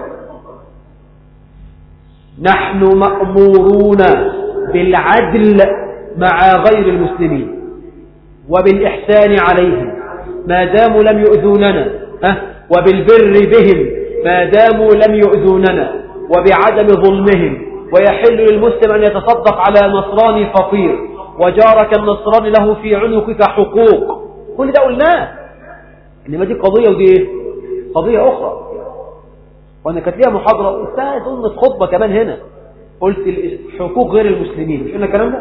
نحن مأمورون بالعدل مع غير المسلمين وبالإحسان عليهم ما داموا لم يؤذوننا أه؟ وبالبر بهم ما داموا لم يؤذوننا وبعدم ظلمهم ويحل للمسلم أن يتصدق على نصراني فقير وجارك النصراني له في عنقك حقوق كل ده قلناه إنما دي قضية ودي إيه؟ قضية أخرى وأنا كانت ليها محاضرة قلتها ضمن خطبة كمان هنا قلت حقوق غير المسلمين مش قلنا الكلام ده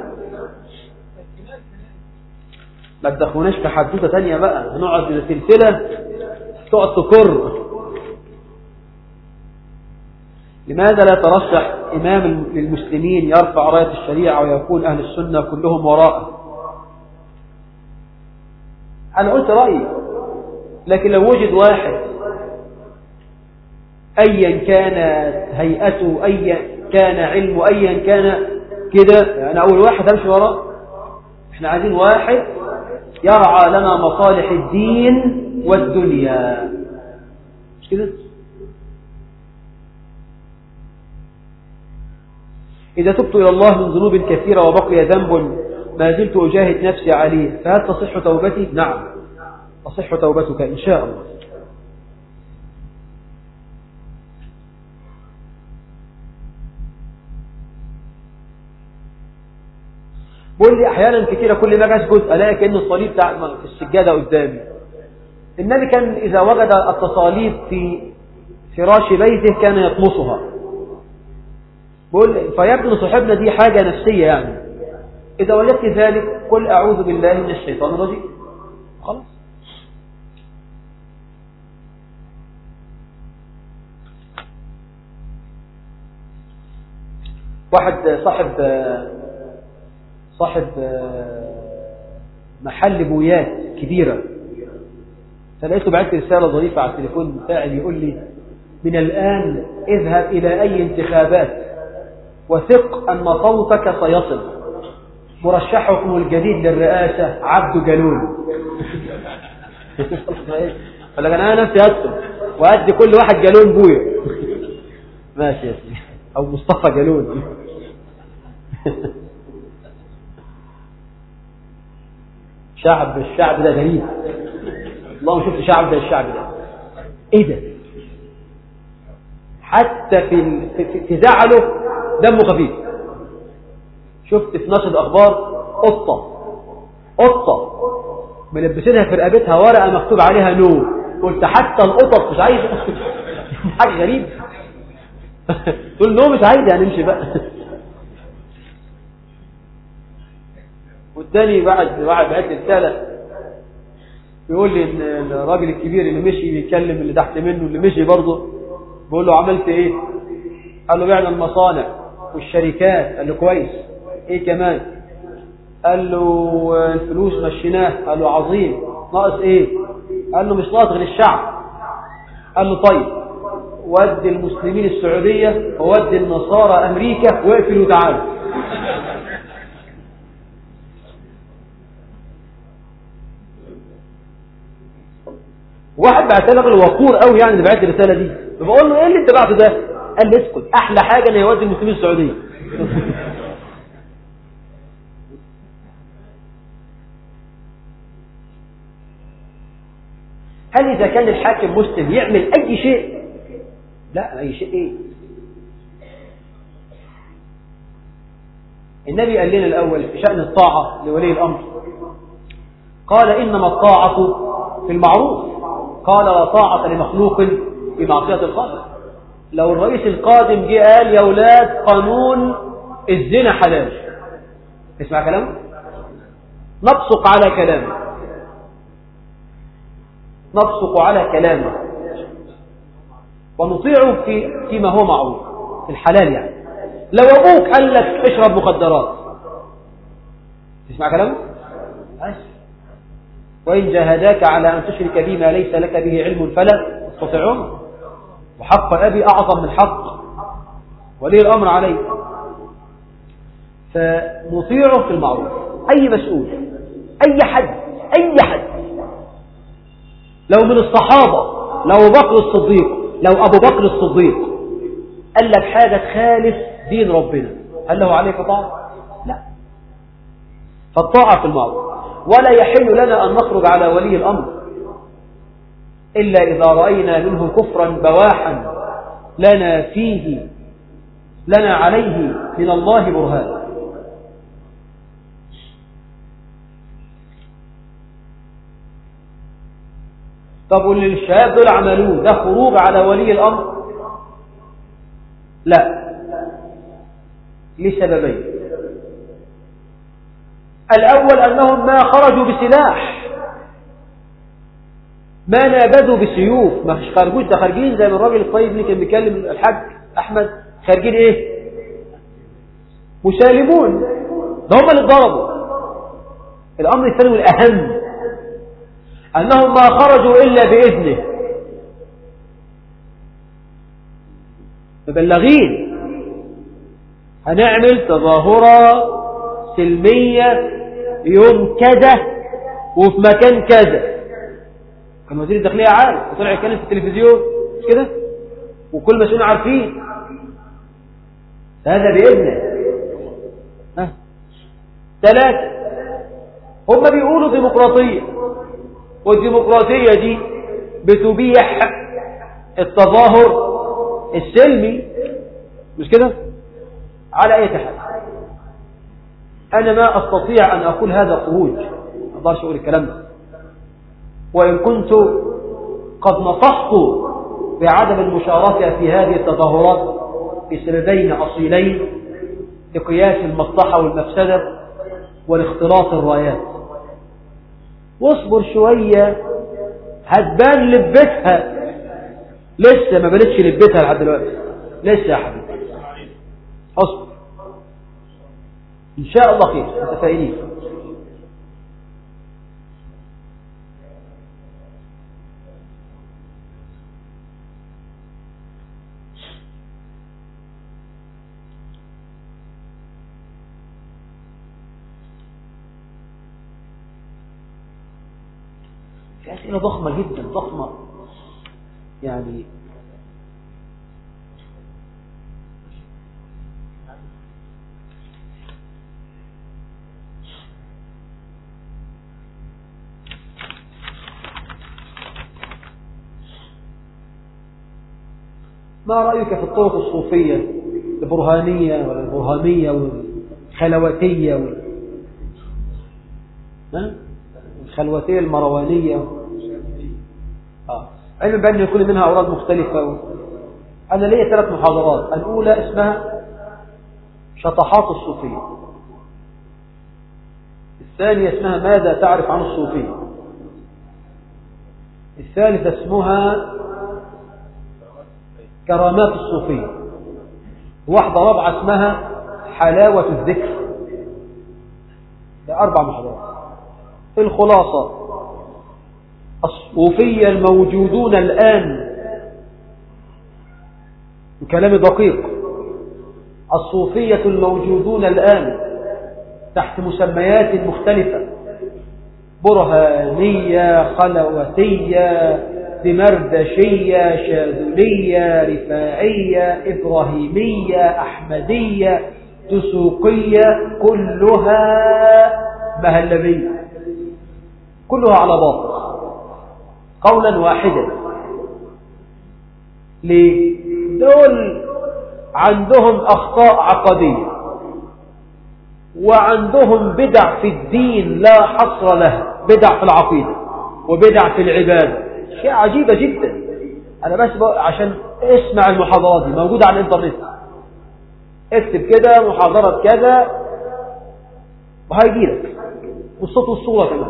ما تدخلوناش في حدوته تانية بقى هنقعد سلسلة تقعد تكر لماذا لا ترشح إمام للمسلمين يرفع راية الشريعة ويكون أهل السنة كلهم وراءه أنا قلت رأيي لكن لو وجد واحد أيا كانت هيئته أيا كان علمه أيا كان كده أنا أول واحد أمشي وراه احنا عايزين واحد يرعى لنا مصالح الدين والدنيا مش كده إذا تبت إلى الله من ذنوب كثيرة وبقي ذنب ما زلت أجاهد نفسي عليه فهل تصح توبتي؟ نعم تصح توبتك إن شاء الله بقول لي أحيانا كثيرة كل ما أسجد ألاقي كأن الصليب في السجادة قدامي النبي كان إذا وجد التصاليب في فراش بيته كان يطمسها بقول فيبدو صاحبنا دي حاجة نفسية يعني إذا وجدت ذلك قل أعوذ بالله من الشيطان الرجيم خلاص واحد صاحب صاحب محل بويات كبيرة فلقيته بعت رسالة ظريفة على التليفون بتاعي يقول لي من الآن اذهب إلى أي انتخابات وثق أن صوتك سيصل مرشحكم الجديد للرئاسة عبد جلول فلقد أنا نفسي أدخل وأدي كل واحد جالون بويا ماشي يا سيدي أو مصطفى جالون شعب الشعب ده غريب والله ما شفت شعب زي الشعب ده ايه ده حتى في في زعله دمه خفيف شفت في نشر الاخبار قطه قطه ملبسينها في رقبتها ورقه مكتوب عليها نو قلت حتى القطط مش عايز حاجه غريبه تقول نو مش عايز يعني امشي بقى والتاني بعد بعد بعت رساله بيقول لي ان الراجل الكبير اللي مشي بيتكلم اللي تحت منه اللي مشي برضه بيقول له عملت ايه قال له بعنا المصانع والشركات قال له كويس ايه كمان قال له الفلوس مشيناه قال له عظيم ناقص ايه قال له مش ناقص غير الشعب قال له طيب ودي المسلمين السعودية وودي النصارى امريكا واقفل وتعالوا واحد بعت لي راجل وقور قوي يعني اللي بعت الرساله دي فبقول له ايه اللي انت بعته ده قال لي اسكت احلى حاجه ان يودي المسلمين السعوديه هل اذا كان الحاكم مسلم يعمل اي شيء لا اي شيء ايه النبي قال لنا الاول في شان الطاعه لولي الامر قال انما الطاعه في المعروف قال لا طاعة لمخلوق في معصية الخالق لو الرئيس القادم جه قال يا ولاد قانون الزنا حلال اسمع كلامه نبصق على كلامه نبصق على كلامه ونطيعه في فيما هو معروف في الحلال يعني لو ابوك قال لك اشرب مخدرات تسمع كلامه بس وإن جاهداك على أن تشرك بي ما ليس لك به علم فلا تستطيعون وحق أبي أعظم من حق ولي الأمر عليه فنطيعه في المعروف أي مسؤول أي حد أي حد لو من الصحابة لو أبو بكر الصديق لو أبو بكر الصديق قال لك حاجة تخالف دين ربنا هل له عليك طاعة؟ لا فالطاعة في المعروف ولا يحل لنا أن نخرج على ولي الأمر إلا إذا رأينا منه كفرا بواحا لنا فيه لنا عليه من الله برهان طب واللي الشباب دول عملوه ده خروج على ولي الأمر لا لسببين الأول أنهم ما خرجوا بسلاح ما نابذوا بسيوف ما خرجوش ده خارجين زي ما الراجل الطيب اللي كان بيكلم الحاج أحمد خارجين إيه مسالمون ده هم اللي اتضربوا الأمر الثاني والأهم أنهم ما خرجوا إلا بإذنه مبلغين هنعمل تظاهرة سلمية يوم كذا وفي مكان كذا كان وزير الداخلية عارف وطلع يتكلم في التلفزيون مش كده وكل مسؤول عارفين هذا بإذنه ها ثلاثة هم بيقولوا ديمقراطية والديمقراطية دي بتبيح التظاهر السلمي مش كده على اي حال انا ما استطيع ان اقول هذا خروج ما اقدرش اقول الكلام ده وان كنت قد نصحت بعدم المشاركة في هذه التظاهرات بسببين اصيلين لقياس المصلحة والمفسدة والاختلاط الرايات واصبر شوية هتبان لبتها لسه ما بانتش لبتها لحد دلوقتي لسه يا حبيبي اصبر ان شاء الله خير متفائلين في أسئلة ضخمة جدا ضخمة يعني ما رأيك في الطرق الصوفية البرهانية ولا البرهامية والخلواتية وال... ها؟ الخلواتية المروانية آه. علم بأن يكون منها أوراد مختلفة و... أنا لي ثلاث محاضرات الأولى اسمها شطحات الصوفية الثانية اسمها ماذا تعرف عن الصوفية الثالثة اسمها كرامات الصوفية واحدة رابعة اسمها حلاوة الذكر ده أربع محاضرات الخلاصة الصوفية الموجودون الآن كلام دقيق الصوفية الموجودون الآن تحت مسميات مختلفة برهانية خلوتية دمردشية شاذلية رفاعية إبراهيمية أحمدية تسوقية كلها مهلبية كلها على باطل قولا واحدا لدول عندهم أخطاء عقدية وعندهم بدع في الدين لا حصر لها بدع في العقيدة وبدع في العبادة شيء عجيبة جدا أنا بس عشان اسمع المحاضرات دي موجودة على الإنترنت اكتب كده محاضرة كذا وهيجيلك والصوت والصورة كمان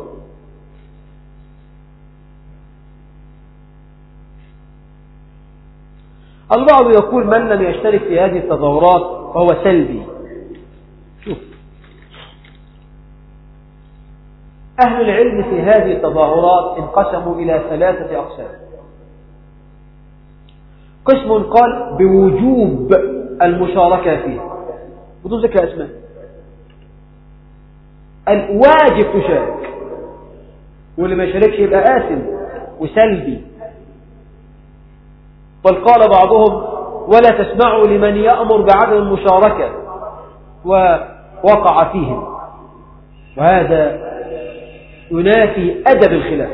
البعض يقول من لم يشترك في هذه التظاهرات فهو سلبي شوف أهل العلم في هذه التظاهرات انقسموا إلى ثلاثة أقسام قسم قال بوجوب المشاركة فيها بدون ذكر أسماء الواجب تشارك واللي ما يشاركش يبقى آثم وسلبي بل قال بعضهم ولا تسمعوا لمن يأمر بعدم المشاركة ووقع فيهم وهذا ينافي أدب الخلاف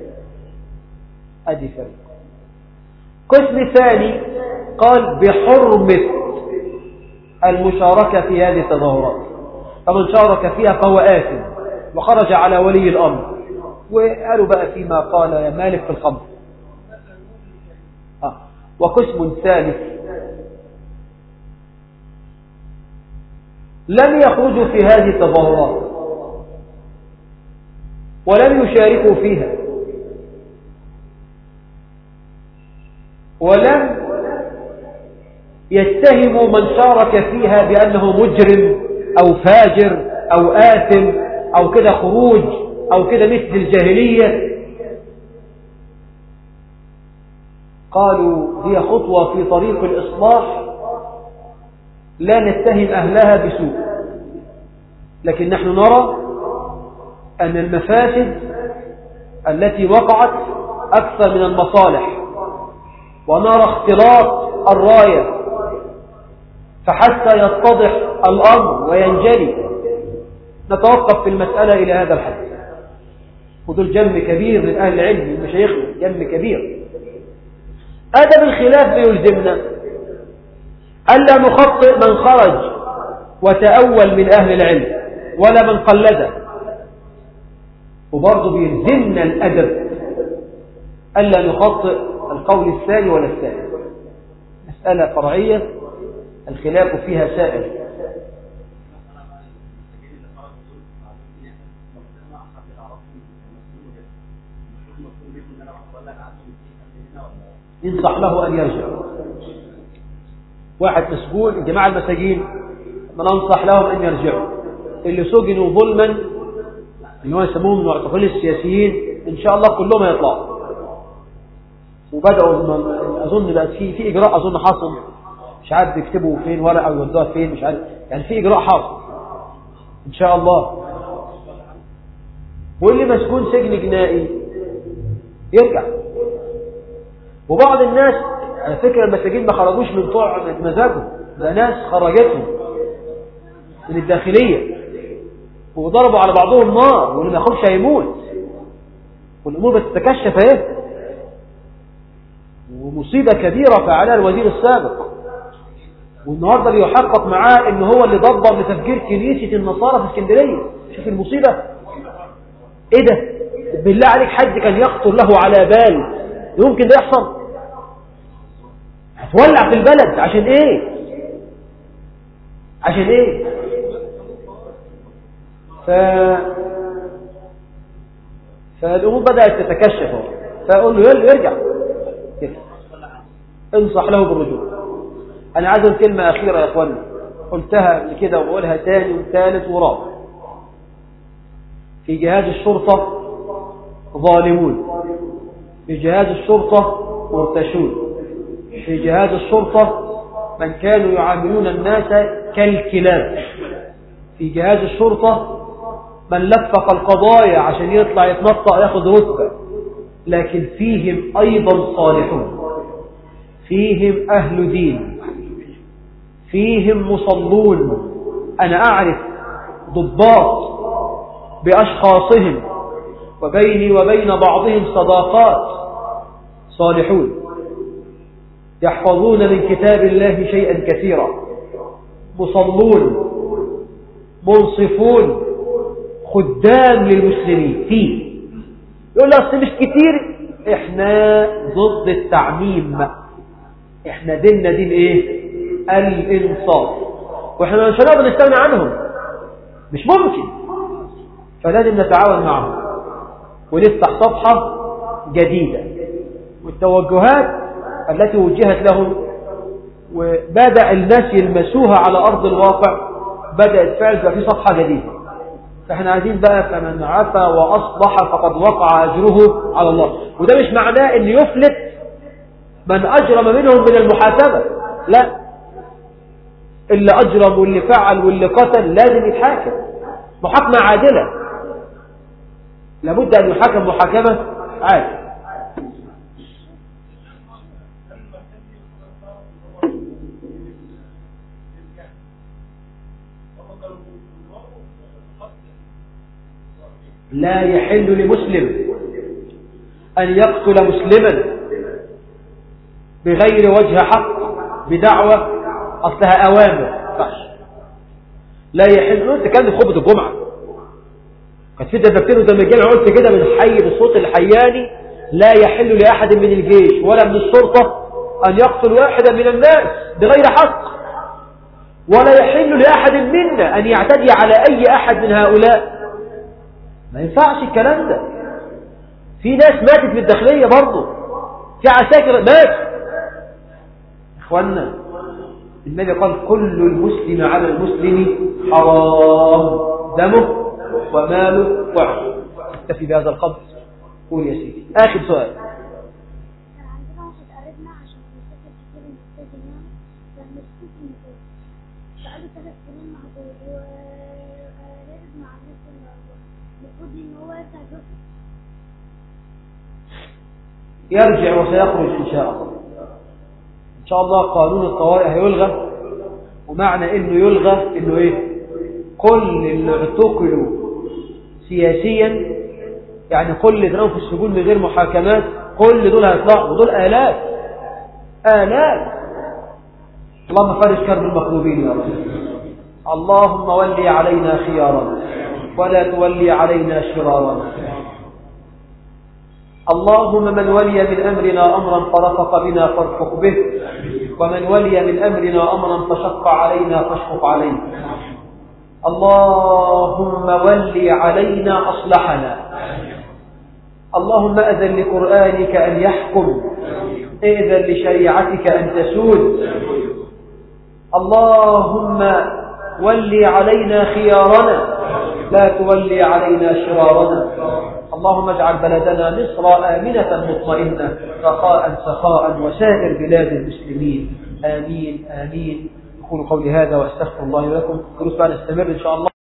أدي فرق قسم ثاني قال بحرمة المشاركة في هذه التظاهرات فمن شارك فيها فهو آثم وخرج على ولي الأمر وقالوا بقى فيما قال مالك في الخمر آه. وقسم ثالث لم يخرجوا في هذه التظاهرات ولم يشاركوا فيها ولم يتهموا من شارك فيها بأنه مجرم أو فاجر أو آثم أو كده خروج أو كده مثل الجاهلية قالوا هي خطوة في طريق الإصلاح لا نتهم أهلها بسوء لكن نحن نرى أن المفاسد التي وقعت أكثر من المصالح ونرى اختلاط الراية فحتى يتضح الأمر وينجلي نتوقف في المسألة إلى هذا الحد ودول جم كبير من أهل العلم من مشايخنا جم كبير أدب الخلاف بيلزمنا ألا نخطئ من خرج وتأول من أهل العلم ولا من قلده وبرضه بيلزمنا الأدب ألا نخطئ القول الثاني ولا الثالث مسألة فرعية الخلاف فيها سائر ينصح له أن يرجع واحد مسجون الجماعة المساجين من أنصح لهم أن يرجعوا اللي سجنوا ظلما اللي هو يسموهم المعتقلين السياسيين إن شاء الله كلهم هيطلعوا وبدأوا أظن بقى في في إجراء أظن حصل مش عارف يكتبوا فين ورقة أو يودوها فين مش عارف يعني في إجراء حاصل إن شاء الله واللي مسجون سجن جنائي يرجع وبعض الناس على فكرة المساجين ما خرجوش من طوع مزاجهم ده ناس خرجتهم من الداخلية وضربوا على بعضهم نار واللي ما يخرجش هيموت والأمور بتتكشف اهي ومصيبة كبيرة فعلها الوزير السابق والنهاردة بيحقق معاه ان هو اللي دبر لتفجير كنيسة النصارى في اسكندرية شوف المصيبة ايه ده بالله عليك حد كان يخطر له على بال يمكن ده يحصل هتولع في البلد عشان ايه عشان ايه ف فالامور بدأت تتكشف فاقول له يرجع كده انصح له بالرجوع انا عايز اقول كلمه اخيره يا اخوانا قلتها قبل كده وبقولها تاني وثالث ورابع في جهاز الشرطه ظالمون في جهاز الشرطه مرتشون في جهاز الشرطه من كانوا يعاملون الناس كالكلاب في جهاز الشرطه من لفق القضايا عشان يطلع يتنطق ياخد رتبه لكن فيهم ايضا صالحون فيهم أهل دين فيهم مصلون أنا أعرف ضباط بأشخاصهم وبيني وبين بعضهم صداقات صالحون يحفظون من كتاب الله شيئا كثيرا مصلون منصفون خدام للمسلمين فيه يقول لي أصل مش كتير احنا ضد التعميم احنا ديننا دين ايه الانصاف واحنا مش هنقدر نستغنى عنهم مش ممكن فلازم نتعاون معهم ونفتح صفحة جديدة والتوجهات التي وجهت لهم وبدأ الناس يلمسوها على أرض الواقع بدأت فعل بقى في صفحة جديدة فاحنا عايزين بقى فمن عفى وأصلح فقد وقع أجره على الله وده مش معناه ان يفلت من أجرم منهم من المحاسبة لا اللي أجرم واللي فعل واللي قتل لازم يتحاكم محاكمة عادلة لابد أن يحاكم محاكمة عادلة لا يحل لمسلم أن يقتل مسلما بغير وجه حق بدعوة أصلها أوامر فحش لا يحل أنت كان خطبة الجمعة كانت في دفاتير زي ما الجامع قلت كده من حي بالصوت الحياني لا يحل لأحد من الجيش ولا من الشرطة أن يقتل واحدا من الناس بغير حق ولا يحل لأحد منا أن يعتدي على أي أحد من هؤلاء ما ينفعش الكلام ده في ناس ماتت في الداخلية برضه في عساكر مات إخواننا النبي قال كل المسلم على المسلم حرام دمه وماله وعرضه اكتفي بهذا القدر قول يا سيدي آخر سؤال كان عندنا واحد قريبنا عشان بيسافر كتير ملتزم يعني كان مسكوت من فوق بقاله ثلاث سنين محبوب وهرب مع الناس اللي المفروض ان هو يرجع بيته يرجع وسيخرج إن شاء الله إن شاء الله قانون الطوارئ هيلغى ومعنى إنه يلغى إنه إيه كل اللي اعتقلوا سياسيا يعني كل اللي اترموا في السجون من غير محاكمات كل دول هيطلعوا ودول آلاف آلاف اللهم فرج كرب المكروبين يا رب اللهم ولي علينا خيارنا ولا تولي علينا شرارنا اللهم من ولي من أمرنا أمرا فرفق بنا فارفق به ومن ولي من أمرنا أمرا فشق علينا فاشفق عليه اللهم ولي علينا أصلحنا اللهم أذن لقرآنك أن يحكم إذن لشريعتك أن تسود اللهم ولي علينا خيارنا لا تولي علينا شرارنا اللهم اجعل بلدنا مصر آمنة مطمئنة رخاء سخاء وسائر بلاد المسلمين آمين آمين أقول قولي هذا وأستغفر الله لكم دروس بقى نستمر إن شاء الله